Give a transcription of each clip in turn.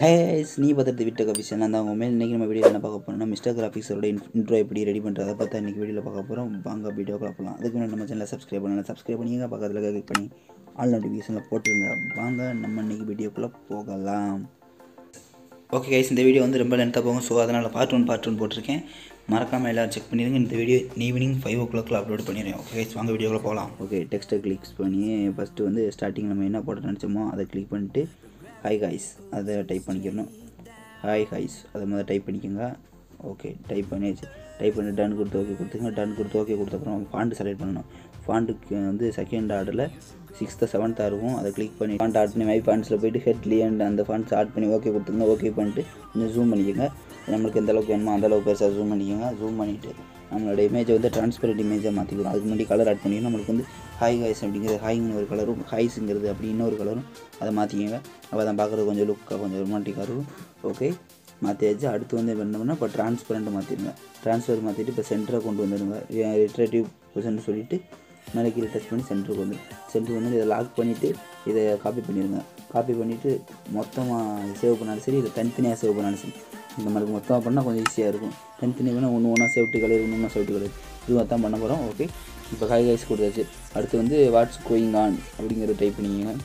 has நீ பார்த்துட்டு விட்ட கபிஷன் நான் தான் உங்கள் மேல் இன்றைக்கி நம்ம வீடியோ என்ன பார்க்க போகிறோம்னா மிஸ்டர் கிராஃபிக்ஸோட இன்ட்ரோ எப்படி ரெடி பண்ணுறதை பார்த்தா இன்றைக்கி வீடியோவில் பார்க்க போகிறோம் வாங்க வீடியோக்குள்ள போகலாம் அதுக்கு முன்னாடி நம்ம சேனலை சப்ஸ்கிரைப் பண்ணலாம் சப்ஸ்கிரைப் பண்ணிங்க பக்கத்தில் கிளிக் பண்ணி ஆல் நோட்டிஃபிகேஷனில் போட்டுருங்க வாங்க நம்ம இன்றைக்கி வீடியோக்குள்ளே போகலாம் ஓகே கைஸ் இந்த வீடியோ வந்து ரொம்ப லென்த்தாக போகும் ஸோ அதனால் பார்ட் ஒன் பார்ட் ஒன் போட்டிருக்கேன் மறக்காமல் எல்லோரும் செக் பண்ணிடுங்க இந்த வீடியோ ஈவினிங் ஃபைவ் ஓ கிளாக்கில் அப்லோட் பண்ணிடுறேன் ஓகே கைஸ் வாங்க வீடியோக்குள்ளே போகலாம் ஓகே டெக்ஸ்ட்டை கிளிக்ஸ் பண்ணி ஃபஸ்ட்டு வந்து ஸ்டார்டிங் நம்ம என்ன போட நினச்சோமோ அதை கிளிக் பண்ணிட்டு ஹாய் காய்ஸ் அதை டைப் பண்ணிக்கணும் ஹாய் ஹாய்ஸ் அதை முதல்ல டைப் பண்ணிக்கோங்க ஓகே டைப் பண்ணியாச்சு டைப் பண்ணி டன் கொடுத்து ஓகே கொடுத்துங்க டன் கொடுத்து ஓகே கொடுத்தப்புறம் ஃபாண்ட் செலக்ட் பண்ணணும் ஃபாண்ட்டுக்கு வந்து செகண்ட் ஆர்டரில் சிக்ஸ்த்து செவன்த்தாக இருக்கும் அதை கிளிக் பண்ணி ஃபாண்ட் ஆட் பண்ணி மை ஃபாண்ட்ஸில் போயிட்டு ஹெட் லியண்ட் அந்த ஃபாண்ட்ஸ் ஆட் பண்ணி ஓகே கொடுத்துங்க ஓகே பண்ணிட்டு கொஞ்சம் ஜூம் பண்ணிக்கோங்க நம்மளுக்கு எந்த அளவுக்கு வேணுமோ அந்த அளவுக்கு பெருசாக ஜூம் பண்ணிக்கோங்க ஜூம் பண்ணிவிட்டு நம்மளோட இமேஜை வந்து ட்ரான்ஸ்பரண்ட் இமேஜாக மாற்றிக்கணும் அதுக்கு முன்னாடி கலர் ஆட் பண்ணிக்கணும் நம்மளுக்கு வந்து ஹாய் ஹாய்ஸ் அப்படிங்கிறது ஹாய்ங்கிற ஒரு கலரும் ஹாய்ஸுங்கிறது அப்படி இன்னொரு கலரும் அதை மாற்றிக்கோங்க அப்போ தான் பார்க்குறது கொஞ்சம் லுக்காக கொஞ்சம் ரொமான்டிக்காக இருக்கும் ஓகே மாற்றியாச்சு அடுத்து வந்து என்ன பண்ணோம்னா இப்போ ட்ரான்ஸ்பரண்ட் மாற்றிடுங்க ட்ரான்ஸ்ஃபர் மாற்றிட்டு இப்போ சென்டரை கொண்டு வந்துடுங்க ரிட்ரேட்டிவ் பொசிஷன் சொல்லிவிட்டு மேலே கீழே டச் பண்ணி சென்டருக்கு வந்து சென்டருக்கு வந்து இதை லாக் பண்ணிவிட்டு இதை காப்பி பண்ணிடுங்க காப்பி பண்ணிவிட்டு மொத்தமாக சேவ் பண்ணாலும் சரி இதை தனித்தனியாக சேவ் பண்ணாலும் சரி இந்த மாதிரி மொத்தமாக பண்ணால் கொஞ்சம் ஈஸியாக இருக்கும் தனித்தனியாக வேணால் ஒன்று ஒன்றா சேஃப்டி கலர் ஒன்று ஒன்றா சேஃப்டி கலர் இதுவாக தான் பண்ண போகிறோம் ஓகே இப்போ ஹை கைஸ் கொடுத்தாச்சு அடுத்து வந்து வாட்ஸ் கோயிங் ஆன் அப்படிங்கிறத டைப் பண்ணிக்கோங்க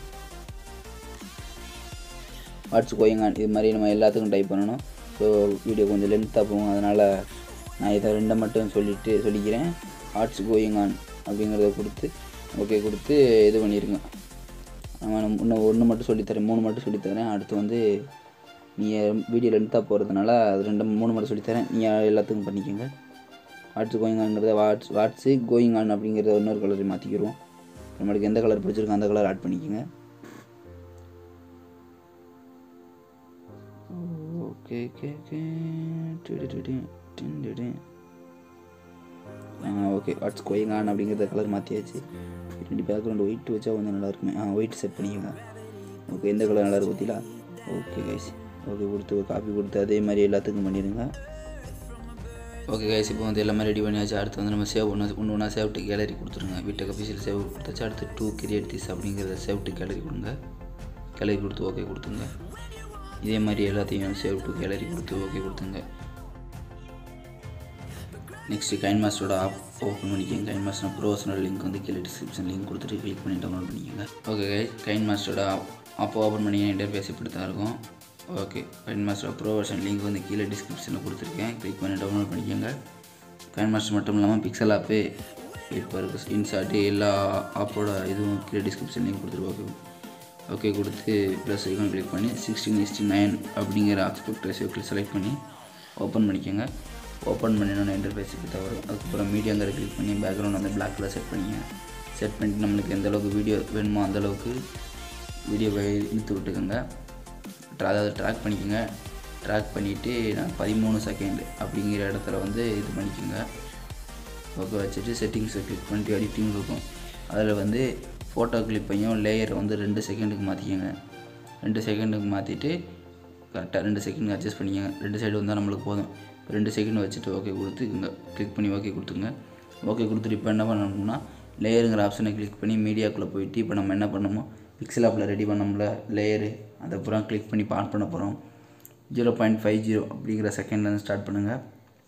வாட்ஸ் கோயிங் ஆன் இது மாதிரி நம்ம எல்லாத்துக்கும் டைப் பண்ணணும் ஸோ வீடியோ கொஞ்சம் லென்த்தாக போகும் அதனால் நான் இதை ரெண்டை மட்டும் சொல்லிவிட்டு சொல்லிக்கிறேன் வாட்ஸ் கோயிங் ஆன் அப்படிங்கிறத கொடுத்து ஓகே கொடுத்து இது பண்ணிடுங்க நான் இன்னும் ஒன்று மட்டும் சொல்லித்தரேன் மூணு மட்டும் சொல்லித்தரேன் அடுத்து வந்து நீங்கள் வீடியோ லென்த்தாக போகிறதுனால அது ரெண்டு மூணு மட்டும் சொல்லித்தரேன் நீங்கள் எல்லாத்துக்கும் பண்ணிக்கோங்க வாட்ஸ் கோயிங் ஆன்ங்கிறத வாட்ஸ் வாட்ஸு கோயிங் ஆன் அப்படிங்கிறத இன்னொரு கலர் மாற்றிக்கிறோம் நம்மளுக்கு எந்த கலர் பிடிச்சிருக்கோ அந்த கலர் ஆட் பண்ணிக்கோங்க okay okay okay okay what's going on அப்படிங்கிறத கலர் மாற்றியாச்சு ரெண்டு பேக்ரவுண்ட் ஒயிட் வச்சா கொஞ்சம் நல்லா இருக்குமே ஆ ஒயிட் செட் பண்ணிக்கோங்க ஓகே எந்த கலர் நல்லா இருக்கும் பார்த்தீங்களா ஓகே கைஸ் ஓகே கொடுத்து காப்பி கொடுத்து அதே மாதிரி எல்லாத்துக்கும் பண்ணிடுங்க ஓகே கைஸ் இப்போ வந்து எல்லாமே ரெடி பண்ணியாச்சு அடுத்து வந்து நம்ம சேவ் ஒன்று ஒன்று ஒன்றா சேவ் டு கேலரி கொடுத்துருங்க வீட்டுக்கு அஃபீஷியல் சேவ் கொடுத்தாச்சு அடுத்து டூ கிரியேட் திஸ் அப்படிங்கிறத சேவ் டு கேலரி கொடுங்க கேலரி கொடுத்து ஓகே கொடுத்துங்க இதே மாதிரி எல்லாத்தையும் சேவ் டு கேலரி கொடுத்து ஓகே கொடுத்துங்க நெக்ஸ்ட்டு கைன் மாஸ்டரோட ஆப் ஓப்பன் பண்ணிக்கோங்க கைன் மாஸ்டர் ப்ரோசனல் லிங்க் வந்து கீழே டிஸ்கிரிப்ஷன் லிங்க் கொடுத்துட்டு கிளிக் பண்ணி டவுன்லோட் பண்ணிக்கோங்க ஓகே கைன் மாஸ்டரோட ஆப் ஓப்பன் பண்ணி இன்டர்ஃபேஸ் இப்படி தான் இருக்கும் okay KineMaster pro version link வந்து கீழே டிஸ்கிரிப்ஷனில் கொடுத்துருக்கேன் கிளிக் பண்ணி டவுன்லோட் பண்ணிக்கோங்க கைன் மாஸ்டர் மட்டும் இல்லாமல் பிக்சல் ஆப்பு இப்போ இருக்குது இன்சாட்டு எல்லா ஆப்போட இதுவும் கீழே டிஸ்கிரிப்ஷன் லிங்க் கொடுத்துருவோம் ஓகே ஓகே கொடுத்து ப்ளஸ் ஐக்கான் கிளிக் பண்ணி சிக்ஸ்டீன் இஸ்டி நைன் அப்படிங்கிற ஆக்ஸ்பெக்ட் ரேஷியோ செலக்ட் பண்ணி ஓப்பன் பண்ணிக்கோங்க ஓப்பன் பண்ணினோன்னு இன்டர்ஃபேஸ் இப்படி தான் வரும் அதுக்கப்புறம் மீடியாங்கிற கிளிக் பண்ணி பேக்ரவுண்ட் வந்து பிளாக் கலர் செட் பண்ணிங்க செட் பண்ணிட்டு நம்மளுக்கு எந்த அளவுக்கு வீடியோ வேணுமோ அந்த அளவுக்கு வீடியோவை இழுத்து விட்டுக்கோங்க அதாவது ட்ராக் பண்ணிக்கோங்க ட்ராக் பண்ணிவிட்டு நான் பதிமூணு செகண்ட் அப்படிங்கிற இடத்துல வந்து இது பண்ணிக்கோங்க ஓகே வச்சுட்டு செட்டிங்ஸை கிளிக் பண்ணிட்டு எடிட்டிங் இருக்கும் அதில் வந்து ஃபோட்டோ கிளிப்பையும் லேயரை வந்து ரெண்டு செகண்டுக்கு மாற்றிக்கோங்க ரெண்டு செகண்டுக்கு மாற்றிட்டு கரெக்டாக ரெண்டு செகண்ட் அட்ஜஸ்ட் பண்ணிக்கோங்க ரெண்டு சைடு வந்தால் நம்மளுக்கு போதும் ரெண்டு செகண்ட் வச்சுட்டு ஓகே கொடுத்து இங்கே கிளிக் பண்ணி ஓகே கொடுத்துங்க ஓகே கொடுத்துட்டு இப்போ என்ன பண்ணணும்னா லேயருங்கிற ஆப்ஷனை கிளிக் பண்ணி மீடியாக்குள்ளே போயிட்டு இப்போ நம்ம என்ன பண்ணணுமோ பிக்சல் ஆப்பில் ரெடி பண்ணோம்ல லேயரு அதை பூரா கிளிக் பண்ணி ஆன் பண்ண போகிறோம் ஜீரோ பாயிண்ட் ஃபைவ் ஜீரோ அப்படிங்கிற செகண்ட்லேருந்து ஸ்டார்ட் பண்ணுங்கள்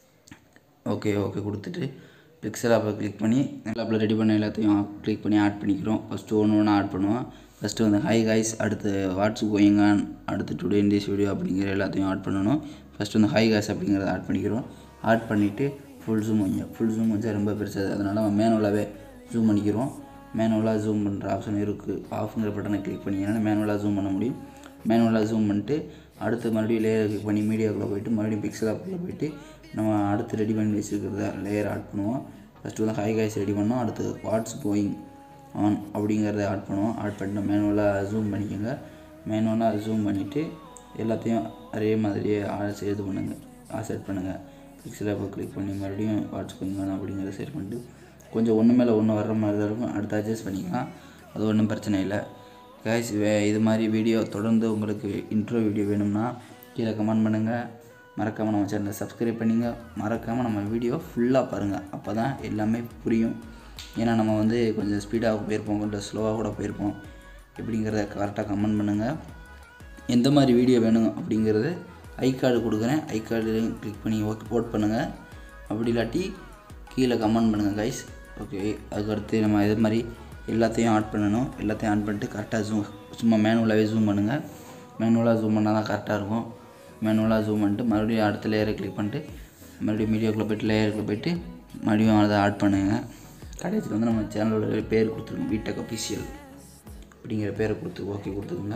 ஓகே ஓகே கொடுத்துட்டு பிக்சல் ஆப்பை கிளிக் பண்ணி ஆப்பில் ரெடி பண்ண எல்லாத்தையும் கிளிக் பண்ணி ஆட் பண்ணிக்கிறோம் ஃபஸ்ட்டு ஒன்று ஒன்று ஆட் பண்ணுவோம் ஃபஸ்ட்டு வந்து ஹை கைஸ் அடுத்து வாட்ஸ் கோயிங் ஆன் அடுத்து டுடே இன் திஸ் வீடியோ அப்படிங்கிற எல்லாத்தையும் ஆட் பண்ணணும் ஃபஸ்ட்டு வந்து ஹை கைஸ் அப்படிங்கிறத ஆட் பண்ணிக்கிறோம் ஆட் பண்ணிவிட்டு ஃபுல் ஜூம் வைங்க ஃபுல் ஜூம் வச்சா ரொம்ப பெருசாக அதனால் நம்ம மேனுவலாகவே ஜூம் பண்ணிக்கிறோம் மேனுவலாக ஜூம் பண்ணுற ஆப்ஷன் இருக்குது ஆஃப்ங்கிற பட்டனை கிளிக் பண்ணிங்கன்னா மேனுவலாக ஜூம் பண்ண முடியும் மேனுவலாக ஜூம் பண்ணிட்டு அடுத்து மறுபடியும் லேயர் கிளிக் பண்ணி மீடியாக்குள்ளே போயிட்டு மறுபடியும் பிக்சல் ஆப்புக்குள்ளே போயிட்டு நம்ம அடுத்து ரெடி பண்ணி வச்சுருக்கிறத லேயர் ஆட் பண்ணுவோம் ஃபஸ்ட்டு வந்து ஹை கைஸ் ரெடி பண்ணோம் அடுத்து வாட்ஸ் கோயிங் ஆன் அப்படிங்கிறத ஆட் பண்ணுவோம் ஆட் பண்ணிட்டு மேனுவலாக ஜூம் பண்ணிக்கோங்க மேனுவலாக ஜூம் பண்ணிவிட்டு எல்லாத்தையும் அதே மாதிரியே இது பண்ணுங்கள் செட் பண்ணுங்கள் பிக்சல் ஆப்பை கிளிக் பண்ணி மறுபடியும் வாட்ஸ் கோயிங் ஆன் அப்படிங்கிறத செட் பண்ணிட்டு கொஞ்சம் ஒன்று மேலே ஒன்று வர்ற மாதிரி தான் இருக்கும் அடுத்து அட்ஜஸ்ட் பண்ணிக்கலாம் அது ஒன்றும் பிரச்சனை இல்லை கைஸ் இது மாதிரி வீடியோ தொடர்ந்து உங்களுக்கு இன்ட்ரோ வீடியோ வேணும்னா கீழே கமெண்ட் பண்ணுங்கள் மறக்காமல் நம்ம சேனலை சப்ஸ்கிரைப் பண்ணிங்க மறக்காமல் நம்ம வீடியோ ஃபுல்லாக பாருங்கள் அப்போ தான் எல்லாமே புரியும் ஏன்னா நம்ம வந்து கொஞ்சம் ஸ்பீடாக போயிருப்போம் கொஞ்சம் ஸ்லோவாக கூட போயிருப்போம் எப்படிங்கிறத கரெக்டாக கமெண்ட் பண்ணுங்கள் எந்த மாதிரி வீடியோ வேணும் அப்படிங்கிறது ஐ கார்டு கொடுக்குறேன் ஐ கார்டு கிளிக் பண்ணி ஓகே ஓட் பண்ணுங்கள் அப்படி இல்லாட்டி கீழே கமெண்ட் பண்ணுங்கள் கைஸ் ஓகே அதுக்கடுத்து நம்ம இது மாதிரி எல்லாத்தையும் ஆட் பண்ணணும் எல்லாத்தையும் ஆட் பண்ணிட்டு கரெக்டாக ஜூம் சும்மா மேனுவலாகவே ஜூம் பண்ணுங்கள் மேனுவலாக ஜூம் பண்ணால் தான் கரெக்டாக இருக்கும் மேனுவலாக ஜூம் பண்ணிட்டு மறுபடியும் அடுத்த லேயரை கிளிக் பண்ணிட்டு மறுபடியும் மீடியோக்குள்ளே போய்ட்டு லேயருக்குள்ளே போயிட்டு மறுபடியும் அதை ஆட் பண்ணுங்கள் கடைசியில் வந்து நம்ம சேனலோட பேர் கொடுத்துருக்கோம் வீட்டக் அஃபிஷியல் அப்படிங்கிற பேரை கொடுத்து ஓகே கொடுத்துக்கோங்க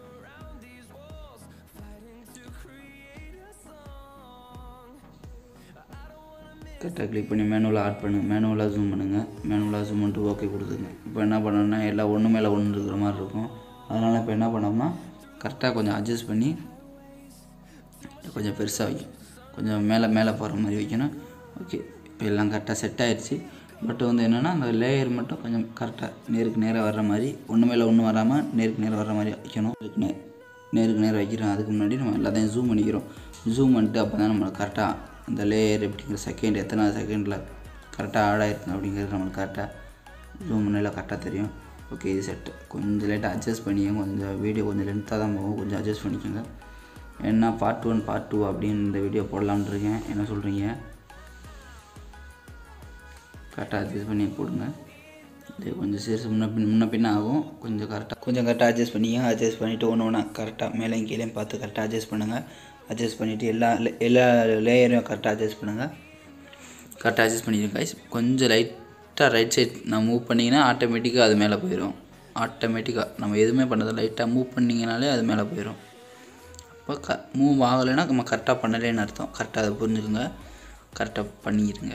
கரெக்டாக கிளிக் பண்ணி மேனுவலாக ஆட் பண்ணுங்கள் மேனுவலாக ஜூம் பண்ணுங்கள் மேனுவலாக ஜூம் பண்ணிட்டு ஓகே கொடுத்துங்க இப்போ என்ன பண்ணணும்னா எல்லாம் ஒன்று மேலே ஒன்று இருக்கிற மாதிரி இருக்கும் அதனால் இப்போ என்ன பண்ணோம்னா கரெக்டாக கொஞ்சம் அட்ஜஸ்ட் பண்ணி கொஞ்சம் பெருசாக வைக்கும் கொஞ்சம் மேலே மேலே போகிற மாதிரி வைக்கணும் ஓகே இப்போ எல்லாம் கரெக்டாக செட் ஆயிடுச்சு பட் வந்து என்னென்னா அந்த லேயர் மட்டும் கொஞ்சம் கரெக்டாக நேருக்கு நேராக வர்ற மாதிரி ஒன்று மேலே ஒன்று வராமல் நேருக்கு நேராக வர்ற மாதிரி வைக்கணும் நேருக்கு நே நேருக்கு நேரம் வைக்கிறோம் அதுக்கு முன்னாடி நம்ம எல்லாத்தையும் ஜூம் பண்ணிக்கிறோம் ஜூம் பண்ணிட்டு அப்போ தான் நம்மளுக்கு கரெக்டாக அந்த லேயர் எப்படிங்கிற செகண்ட் எத்தனை செகண்டில் கரெக்டாக ஆட் ஆயிருக்கு அப்படிங்கிறது நம்மளுக்கு கரெக்டாக ஜூம் பண்ணல கரெக்டாக தெரியும் ஓகே இது செட் கொஞ்சம் லேட்டாக அட்ஜஸ்ட் பண்ணிக்கோங்க கொஞ்சம் வீடியோ கொஞ்சம் லென்த்தாக தான் போகும் கொஞ்சம் அட்ஜஸ்ட் பண்ணிக்கோங்க என்ன பார்ட் ஒன் பார்ட் டூ அப்படின்னு இந்த வீடியோ போடலாம்னு இருக்கேன் என்ன சொல்கிறீங்க கரெக்டாக அட்ஜஸ்ட் பண்ணி போடுங்க இது கொஞ்சம் சிறுசு முன்ன பின் முன்ன பின்ன ஆகும் கொஞ்சம் கரெக்டாக கொஞ்சம் கரெக்டாக அட்ஜஸ்ட் பண்ணிக்கங்க அட்ஜஸ்ட் பண்ணிவிட்டு ஒன்று ஒன்றா கரெக்டாக மேலேயும் கீழேயும் பார்த்து கரெக்டாக அட்ஜஸ்ட் பண்ணுங்கள் அட்ஜஸ்ட் பண்ணிவிட்டு எல்லா லே- எல்லா லேயரையும் கரெக்டாக அட்ஜஸ்ட் பண்ணுங்கள் கரெக்டாக அட்ஜஸ்ட் பண்ணிடுங்க guys கொஞ்சம் லைட்டாக ரைட் சைட் நான் மூவ் பண்ணிங்கன்னா ஆட்டோமேட்டிக்காக அது மேலே போயிடும் ஆட்டோமேட்டிக்காக நம்ம எதுவுமே பண்ணது லைட்டாக மூவ் பண்ணிங்கனாலே அது மேலே போயிடும் அப்போ க மூவ் ஆகலைன்னா நம்ம கரெக்டாக பண்ணலேன்னு அர்த்தம் கரெக்டாக அதை புரிஞ்சுக்கோங்க கரெக்டாக பண்ணிடுங்க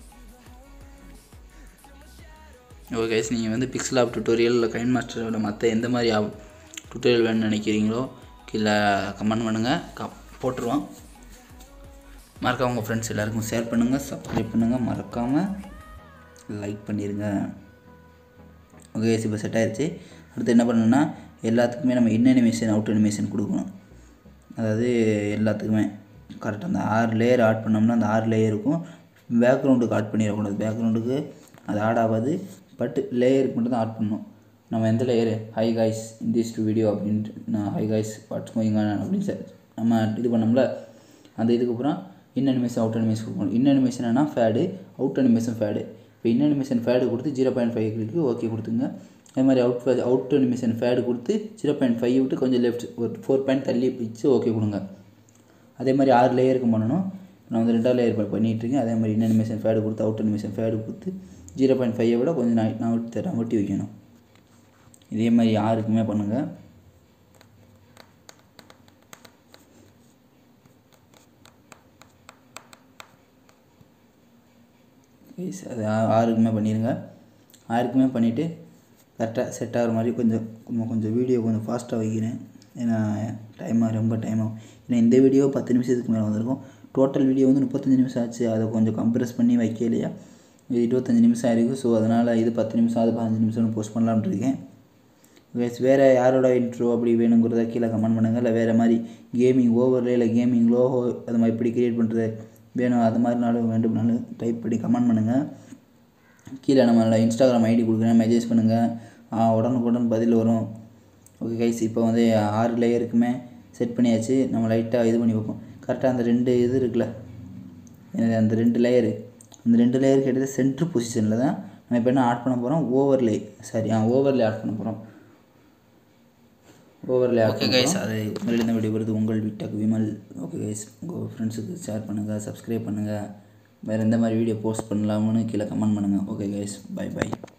ஓகே கைஸ் நீங்கள் வந்து பிக்சல் ஆப் டுட்டோரியல் இல்லை கைன் மாஸ்டரோட மற்ற எந்த மாதிரி ஆப் டுட்டோரியல் வேணும்னு நினைக்கிறீங்களோ கீழே கமெண்ட் பண்ணுங்கள் க போட்டுருவோம் மறக்காம உங்கள் ஃப்ரெண்ட்ஸ் எல்லாருக்கும் ஷேர் பண்ணுங்கள் சப்ஸ்கிரைப் பண்ணுங்கள் மறக்காமல் லைக் பண்ணிடுங்க ஓகே கைஸ் இப்போ செட் ஆயிடுச்சு அடுத்து என்ன பண்ணணும்னா எல்லாத்துக்குமே நம்ம இன் அனிமேஷன் அவுட் அனிமேஷன் கொடுக்கணும் அதாவது எல்லாத்துக்குமே கரெக்டாக அந்த ஆறு லேயர் ஆட் பண்ணோம்னா அந்த ஆறு லேயருக்கும் பேக்ரவுண்டுக்கு ஆட் பண்ணிடக்கூடாது பேக்ரவுண்டுக்கு அது ஆட் ஆகாது பட் லேயருக்கு மட்டும் தான் ஆட் பண்ணணும் நம்ம எந்த layer hi guys in this to video அப்படின்ட்டு நான் ஹை காய்ஸ் வாட்ஸ் கோயிங் அப்படின்னு சார் நம்ம இது பண்ணோம்ல அந்த இதுக்கு அப்புறம் இன் அனிமேஷன் அவுட் அனிமேஷன் கொடுக்கணும் இன் அனிமேஷன்னா ஃபேடு அவுட் அனிமேஷன் ஃபேடு இப்போ இன் அனிமேஷன் ஃபேடு கொடுத்து zero point five click okay கொடுத்துங்க அதே மாதிரி அவுட் அவுட் அனிமேஷன் ஃபேடு கொடுத்து ஜீரோ பாயிண்ட் ஃபைவ் விட்டு கொஞ்சம் லெஃப்ட் ஒரு ஃபோர் பாயிண்ட் தள்ளி வச்சு ஓகே கொடுங்க அதே மாதிரி ஆறு லேயருக்கு பண்ணணும் நான் வந்து ரெண்டாவது லேயர் பண்ணிகிட்டு இருக்கேன் அதே மாதிரி இன் அனிமேஷன் ஃபேடு கொடுத்து அவுட் அனிமேஷன் ஃபேடு கொடுத்து ஜீரோ பாயிண்ட் ஃபைவை விட கொஞ்சம் நான் நான் விட்டு நான் ஒட்டி வைக்கணும் இதே மாதிரி யாருக்குமே பண்ணுங்கள் கைஸ் அது ஆ- ஆறுக்குமே பண்ணிடுங்க ஆறுக்குமே பண்ணிவிட்டு கரெக்டாக செட் ஆகிற மாதிரி கொஞ்சம் கொஞ்சம் கொஞ்சம் வீடியோ கொஞ்சம் ஃபாஸ்ட்டாக வைக்கிறேன் ஏன்னா டைமாக ரொம்ப டைம் ஆகும் ஏன்னா இந்த வீடியோ பத்து நிமிஷத்துக்கு மேலே வந்திருக்கும் டோட்டல் வீடியோ வந்து முப்பத்தஞ்சு நிமிஷம் ஆச்சு அதை கொஞ்சம் கம்ப்ரெஸ் பண்ணி வைக்கலையா இது இருபத்தஞ்சி நிமிஷம் ஆயிருக்கு ஸோ அதனால் இது பத்து நிமிஷம் அது பதினஞ்சு நிமிஷம்னு போஸ்ட் பண்ணலாம்னு இருக்கேன் கைஸ் வேறு யாரோட இன்ட்ரோ அப்படி வேணுங்கிறத கீழே கமெண்ட் பண்ணுங்கள் இல்லை வேறு மாதிரி கேமிங் ஓவரில் இல்லை கேமிங் லோகோ அது மாதிரி இப்படி க்ரியேட் பண்ணுறது வேணும் அது மாதிரினாலும் வேண்டும்னாலும் டைப் பண்ணி கமெண்ட் பண்ணுங்கள் கீழே நம்மளோட இன்ஸ்டாகிராம் ஐடி கொடுக்குறேன் மெசேஜ் பண்ணுங்கள் உடனுக்குடன் பதில் வரும் ஓகே கைஸ் இப்போ வந்து ஆறு லேயருக்குமே செட் பண்ணியாச்சு நம்ம லைட்டாக இது பண்ணி வைப்போம் கரெக்டாக அந்த ரெண்டு இது இருக்குல்ல என்னது அந்த ரெண்டு லேயரு அந்த ரெண்டு லேயருக்கு எடுத்து சென்ட்ரு பொசிஷனில் தான் நம்ம இப்போ என்ன ஆட் பண்ண போகிறோம் ஓவர்லே சாரி ஆ ஓவர்லே ஆட் பண்ண போகிறோம் ஓவரில் ஓகே கைஸ் அது உங்களிடம் விடைபெறுது உங்கள் வீட்டாக்கு விமல் ஓகே கைஸ் உங்கள் ஃப்ரெண்ட்ஸுக்கு ஷேர் பண்ணுங்கள் சப்ஸ்கிரைப் பண்ணுங்கள் வேறு எந்த மாதிரி வீடியோ போஸ்ட் பண்ணலாம்னு கீழே கமெண்ட் பண்ணுங்கள் ஓகே கைஸ் பை பை